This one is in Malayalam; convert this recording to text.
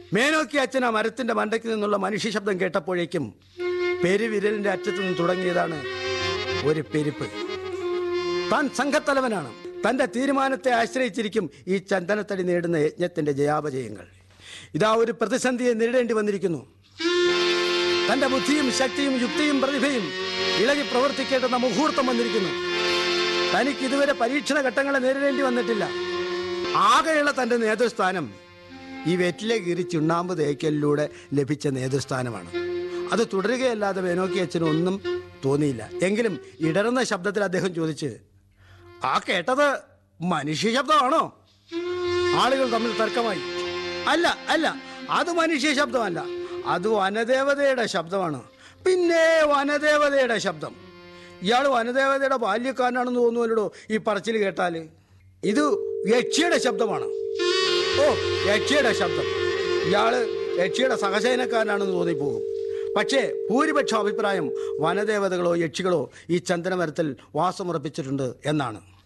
മേനോക്കി അച്ഛൻ ആ മരത്തിന്റെ മണ്ടയ്ക്ക് നിന്നുള്ള മനുഷ്യ ശബ്ദം കേട്ടപ്പോഴേക്കും പെരുവിരലിന്റെ അറ്റത്ത് നിന്ന് തുടങ്ങിയതാണ് ഒരു പെരുപ്പ് താൻ സംഘത്തലവനാണ് തന്റെ തീരുമാനത്തെ ആശ്രയിച്ചിരിക്കും ഈ ചന്ദനത്തടി നേടുന്ന യജ്ഞത്തിന്റെ ജയാപജയങ്ങൾ ഇതാ ഒരു പ്രതിസന്ധിയെ നേരിടേണ്ടി വന്നിരിക്കുന്നു തന്റെ ബുദ്ധിയും ശക്തിയും യുക്തിയും പ്രതിഭയും ഇളകി പ്രവർത്തിക്കേണ്ടുന്ന മുഹൂർത്തം വന്നിരിക്കുന്നു തനിക്ക് ഇതുവരെ പരീക്ഷണ ഘട്ടങ്ങളെ നേരിടേണ്ടി വന്നിട്ടില്ല ആകെയുള്ള തന്റെ നേതൃസ്ഥാനം ഈ വെറ്റിലെ കീറി ചുണ്ണാമ്പ് തേക്കലിലൂടെ ലഭിച്ച നേതൃസ്ഥാനമാണ് അത് തുടരുകയല്ലാതെ വേനോക്കി അച്ഛന് ഒന്നും തോന്നിയില്ല എങ്കിലും ഇടറുന്ന ശബ്ദത്തിൽ അദ്ദേഹം ചോദിച്ച് ആ കേട്ടത് മനുഷ്യ ശബ്ദമാണോ ആളുകൾ തമ്മിൽ തർക്കമായി അല്ല അല്ല അത് മനുഷ്യ ശബ്ദമല്ല അത് വനദേവതയുടെ ശബ്ദമാണ് പിന്നെ വനദേവതയുടെ ശബ്ദം ഇയാൾ വനദേവതയുടെ ബാല്യക്കാരനാണെന്ന് തോന്നുമല്ലോ ഈ പറച്ചിൽ കേട്ടാല് ഇത് യക്ഷിയുടെ ശബ്ദമാണ് ഓ യക്ഷിയുടെ ശബ്ദം ഇയാള് യക്ഷിയുടെ സഹശയനക്കാരനാണെന്ന് തോന്നിപ്പോകും പക്ഷേ ഭൂരിപക്ഷ അഭിപ്രായം വനദേവതകളോ യക്ഷികളോ ഈ ചന്ദനമരത്തിൽ വാസമുറപ്പിച്ചിട്ടുണ്ട് എന്നാണ്